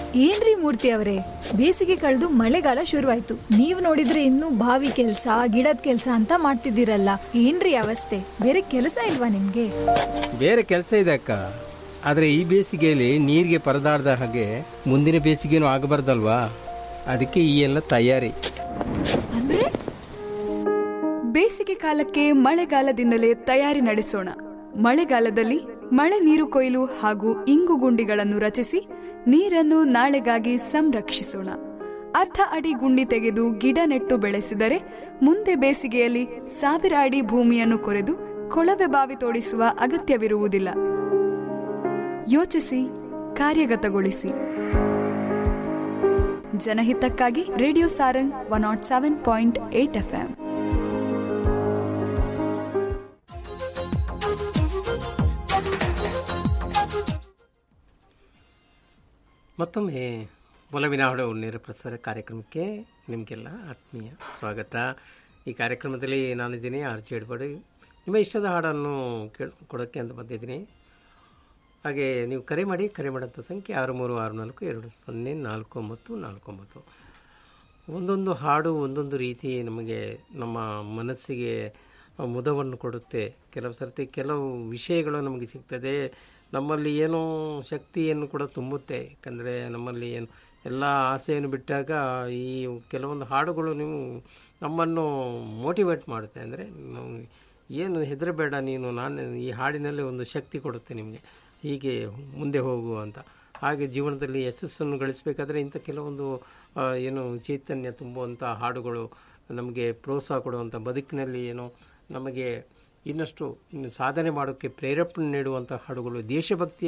ಏನ್ರಿ ಮೂರ್ತಿ ಅವರೇ ಬೇಸಿಗೆ ಕಳೆದು ಮಳೆಗಾಲ ಶುರುವಾಯ್ತು ನೀವ್ ನೋಡಿದ್ರೆ ಇನ್ನೂ ಬಾವಿ ಕೆಲ್ಸ ಗಿಡದ ಕೆಲ್ಸ ಅಂತ ಮಾಡ್ತಿದ್ದೀರಲ್ಲ ಏನ್ರಿ ಅವಸ್ಥೆ ಬೇರೆ ಕೆಲಸ ಇಲ್ವಾ ನಿಮ್ಗೆ ಬೇರೆ ಕೆಲಸ ಇದೆ ಅಕ್ಕ ಆದರೆ ಈ ಬೇಸಿಗೆಯಲ್ಲಿ ನೀರಿಗೆ ಪರದಾಡ್ದ ಹಾಗೆ ಮುಂದಿನ ಬೇಸಿಗೆನೂ ಆಗಬಾರ್ದಲ್ವಾ ಅದಕ್ಕೆ ಈ ಎಲ್ಲ ತಯಾರಿ ಅಂದ್ರೆ ಬೇಸಿಗೆ ಕಾಲಕ್ಕೆ ಮಳೆಗಾಲದಿಂದಲೇ ತಯಾರಿ ನಡೆಸೋಣ ಮಳೆಗಾಲದಲ್ಲಿ ಮಳೆ ನೀರು ಕೊಯ್ಲು ಹಾಗೂ ಇಂಗು ಗುಂಡಿಗಳನ್ನು ರಚಿಸಿ ನೀರನ್ನು ನಾಳೆಗಾಗಿ ಸಂರಕ್ಷಿಸೋಣ ಅರ್ಧ ಅಡಿ ಗುಂಡಿ ತೆಗೆದು ಗಿಡ ನೆಟ್ಟು ಬೆಳೆಸಿದರೆ ಮುಂದೆ ಬೇಸಿಗೆಯಲ್ಲಿ ಸಾವಿರ ಅಡಿ ಭೂಮಿಯನ್ನು ಕೊರೆದು ಕೊಳವೆ ಬಾವಿ ತೋಡಿಸುವ ಅಗತ್ಯವಿರುವುದಿಲ್ಲ ಯೋಚಿಸಿ ಕಾರ್ಯಗತಗೊಳಿಸಿ ಜನಹಿತಕ್ಕಾಗಿ radio Sarang one not seven point eight FM ಮತ್ತೊಮ್ಮೆ ಒಲವಿನ ಹಾಡು ನೇರ ಪ್ರಸಾರ ಕಾರ್ಯಕ್ರಮಕ್ಕೆ ನಿಮಗೆಲ್ಲ ಆತ್ಮೀಯ ಸ್ವಾಗತ ಈ ಕಾರ್ಯಕ್ರಮದಲ್ಲಿ ನಾನಿದ್ದೀನಿ ಆರ್ ಜಿ ಎಡ್ಬಡಿ ನಿಮ್ಮ ಇಷ್ಟದ ಹಾಡನ್ನು ಕೇಳ ಕೊಡೋಕ್ಕೆ ಅಂತ ಬಂದಿದ್ದೀನಿ ಹಾಗೆ ನೀವು ಕರೆ ಮಾಡಿ ಕರೆ ಮಾಡೋಂಥ ಸಂಖ್ಯೆ ಆರು ಮೂರು ಆರು ನಾಲ್ಕು ಎರಡು ಸೊನ್ನೆ ನಾಲ್ಕು ಒಂಬತ್ತು ನಾಲ್ಕು ಒಂಬತ್ತು ಒಂದೊಂದು ಹಾಡು ಒಂದೊಂದು ರೀತಿ ನಮಗೆ ನಮ್ಮ ಮನಸ್ಸಿಗೆ ಮುದವನ್ನು ಕೊಡುತ್ತೆ ಕೆಲವು ಸರ್ತಿ ಕೆಲವು ವಿಷಯಗಳು ನಮಗೆ ಸಿಗ್ತದೆ ನಮ್ಮಲ್ಲಿ ಏನೋ ಶಕ್ತಿಯನ್ನು ಕೂಡ ತುಂಬುತ್ತೆ ಯಾಕಂದರೆ ನಮ್ಮಲ್ಲಿ ಏನು ಎಲ್ಲ ಆಸೆಯನ್ನು ಬಿಟ್ಟಾಗ ಈ ಕೆಲವೊಂದು ಹಾಡುಗಳು ನೀವು ನಮ್ಮನ್ನು ಮೋಟಿವೇಟ್ ಮಾಡುತ್ತೆ ಅಂದರೆ ನಾವು ಏನು ಹೆದರಬೇಡ ನೀನು ನಾನು ಈ ಹಾಡಿನಲ್ಲಿ ಒಂದು ಶಕ್ತಿ ಕೊಡುತ್ತೆ ನಿಮಗೆ ಹೀಗೆ ಮುಂದೆ ಹೋಗು ಅಂತ ಹಾಗೆ ಜೀವನದಲ್ಲಿ ಯಶಸ್ಸನ್ನು ಗಳಿಸಬೇಕಾದ್ರೆ ಇಂಥ ಕೆಲವೊಂದು ಆ, ಏನು ಚೈತನ್ಯ ತುಂಬುವಂಥ ಹಾಡುಗಳು ನಮಗೆ ಪ್ರೋತ್ಸಾಹ ಕೊಡುವಂಥ ಬದುಕಿನಲ್ಲಿ ಏನು ನಮಗೆ ಇನ್ನಷ್ಟು ಇನ್ನು ಸಾಧನೆ ಮಾಡೋಕ್ಕೆ ಪ್ರೇರೇಪಣೆ ನೀಡುವಂಥ ಹಾಡುಗಳು ದೇಶಭಕ್ತಿಯ